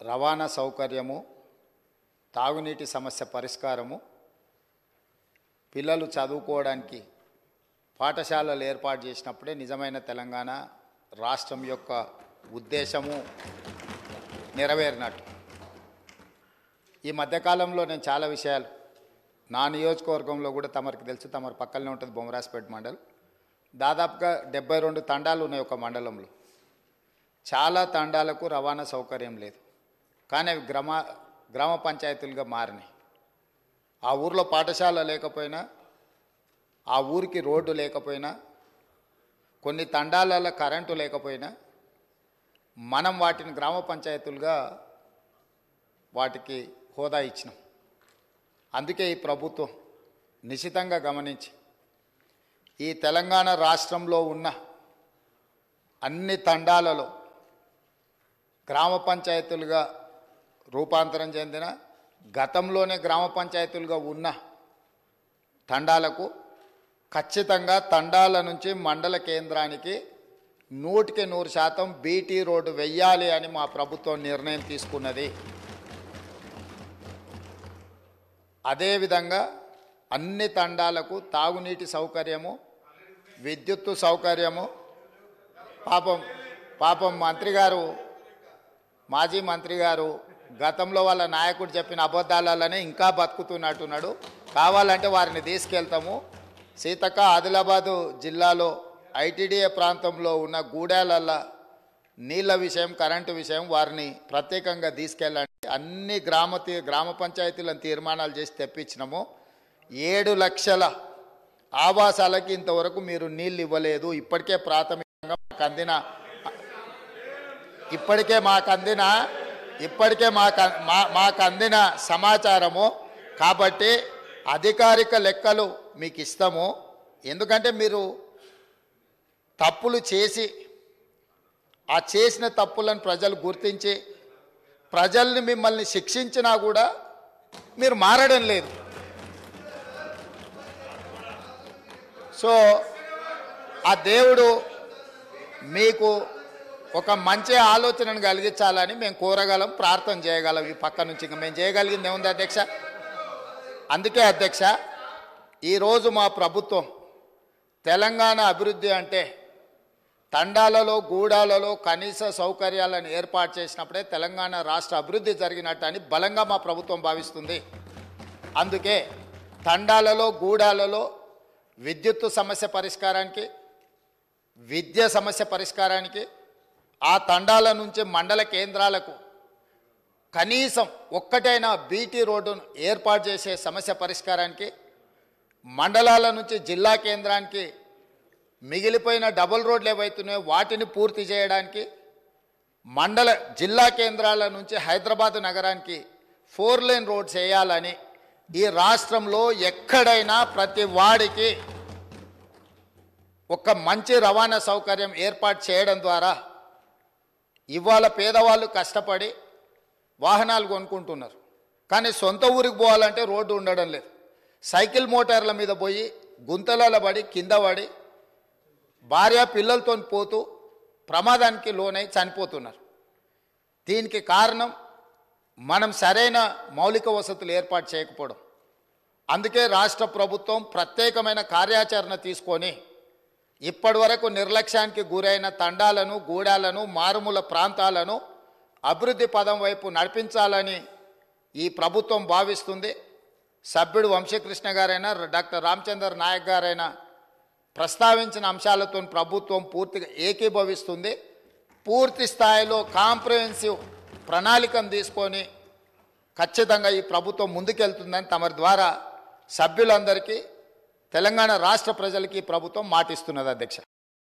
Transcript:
రవాణా సౌకర్యము తాగునీటి సమస్య పరిష్కారము పిల్లలు చదువుకోవడానికి పాఠశాలలు ఏర్పాటు చేసినప్పుడే నిజమైన తెలంగాణ రాష్ట్రం యొక్క ఉద్దేశము నెరవేరినట్టు ఈ మధ్యకాలంలో నేను చాలా విషయాలు నా నియోజకవర్గంలో కూడా తమరికి తెలుసు తమరు పక్కనే ఉంటుంది బొమ్మరాజపేట మండల్ దాదాపుగా డెబ్బై రెండు తండాలు ఉన్నాయి ఒక మండలంలో చాలా తండాలకు రవాణా సౌకర్యం లేదు కానీ అవి గ్రామ గ్రామ పంచాయతీలుగా మారినాయి ఆ ఊర్లో పాఠశాల లేకపోయినా ఆ ఊరికి రోడ్డు లేకపోయినా కొన్ని తండాలలో కరెంటు లేకపోయినా మనం వాటిని గ్రామ పంచాయతీలుగా వాటికి హోదా ఇచ్చినాం అందుకే ఈ ప్రభుత్వం నిశితంగా గమనించి ఈ తెలంగాణ రాష్ట్రంలో ఉన్న అన్ని తండాలలో గ్రామ పంచాయతీలుగా రూపాంతరం చెందిన గతంలోనే గ్రామ పంచాయతీలుగా ఉన్న తండాలకు ఖచ్చితంగా తండాల నుంచి మండల కేంద్రానికి నూటికి నూరు శాతం బీటీ రోడ్డు వెయ్యాలి అని మా ప్రభుత్వం నిర్ణయం తీసుకున్నది అదేవిధంగా అన్ని తండాలకు తాగునీటి సౌకర్యము విద్యుత్తు సౌకర్యము పాపం పాపం మంత్రి గారు మాజీ మంత్రి గారు గతంలో వాళ్ళ నాయకుడు చెప్పిన అబద్ధాలనే ఇంకా బతుకుతున్నట్టున్నాడు కావాలంటే వారిని తీసుకెళ్తాము సీతక్క ఆదిలాబాదు జిల్లాలో ఐటీడీఏ ప్రాంతంలో ఉన్న గూడాలల్ల నీళ్ళ విషయం కరెంటు విషయం వారిని ప్రత్యేకంగా తీసుకెళ్ళండి అన్ని గ్రామ తీ- గ్రామ పంచాయతీలను తీర్మానాలు చేసి తెప్పించినాము ఏడు లక్షల ఆవాసాలకి ఇంతవరకు మీరు నీళ్ళు ఇవ్వలేదు ఇప్పటికే ప్రాథమికంగా మాకు అందిన ఇప్పటికే మాకు అందిన ఇప్పటికే మాకు మా మాకు అందిన సమాచారము కాబట్టి అధికారిక లెక్కలు మీకు ఇస్తాము ఎందుకంటే మీరు తప్పులు చేసి ఆ చేసిన తప్పులను ప్రజలు గుర్తించి ప్రజల్ని మిమ్మల్ని శిక్షించినా కూడా మీరు మారడం లేదు సో ఆ దేవుడు మీకు ఒక మంచి ఆలోచనను కలిగించాలని మేము కోరగలం ప్రార్థన చేయగలం ఈ పక్క నుంచి ఇంకా మేము చేయగలిగింది ఏముంది అధ్యక్ష అందుకే అధ్యక్ష ఈరోజు మా ప్రభుత్వం తెలంగాణ అభివృద్ధి అంటే తండాలలో గూడాలలో కనీస సౌకర్యాలను ఏర్పాటు చేసినప్పుడే తెలంగాణ రాష్ట్ర అభివృద్ధి జరిగినట్టు అని బలంగా మా ప్రభుత్వం భావిస్తుంది అందుకే తండాలలో గూడాలలో విద్యుత్తు సమస్య పరిష్కారానికి విద్య సమస్య పరిష్కారానికి ఆ తండాల నుంచి మండల కేంద్రాలకు కనీసం ఒక్కటైనా బీటీ రోడ్డును ఏర్పాటు చేసే సమస్య పరిష్కారానికి మండలాల నుంచి జిల్లా కేంద్రానికి మిగిలిపోయిన డబుల్ రోడ్లు ఏవైతున్నాయో వాటిని పూర్తి చేయడానికి మండల జిల్లా కేంద్రాల నుంచి హైదరాబాద్ నగరానికి ఫోర్ లేన్ రోడ్స్ వేయాలని ఈ రాష్ట్రంలో ఎక్కడైనా ప్రతి వాడికి ఒక మంచి రవాణా సౌకర్యం ఏర్పాటు చేయడం ద్వారా ఇవాళ పేదవాళ్ళు కష్టపడి వాహనాలు కొనుక్కుంటున్నారు కానీ సొంత ఊరికి పోవాలంటే రోడ్డు ఉండడం లేదు సైకిల్ మోటార్ల మీద పోయి గుంతలలో పడి కింద పడి భార్య పిల్లలతో పోతూ ప్రమాదానికి లోనై చనిపోతున్నారు దీనికి కారణం మనం సరైన మౌలిక వసతులు ఏర్పాటు చేయకపోవడం అందుకే రాష్ట్ర ప్రభుత్వం ప్రత్యేకమైన కార్యాచరణ తీసుకొని ఇప్పటి వరకు నిర్లక్ష్యానికి గురైన తండాలను గూడాలను మారుమూల ప్రాంతాలను అభివృద్ధి పదం వైపు నడిపించాలని ఈ ప్రభుత్వం భావిస్తుంది సభ్యుడు వంశీకృష్ణ గారైనా డాక్టర్ రామచందర్ నాయక్ గారైనా ప్రస్తావించిన అంశాలతో ప్రభుత్వం పూర్తిగా ఏకీభవిస్తుంది పూర్తి స్థాయిలో కాంప్రహెన్సివ్ ప్రణాళికను తీసుకొని ఖచ్చితంగా ఈ ప్రభుత్వం ముందుకెళ్తుందని తమరి ద్వారా సభ్యులందరికీ తెలంగాణ రాష్ట్ర ప్రజలకి ఈ ప్రభుత్వం మాటిస్తున్నది అధ్యక్ష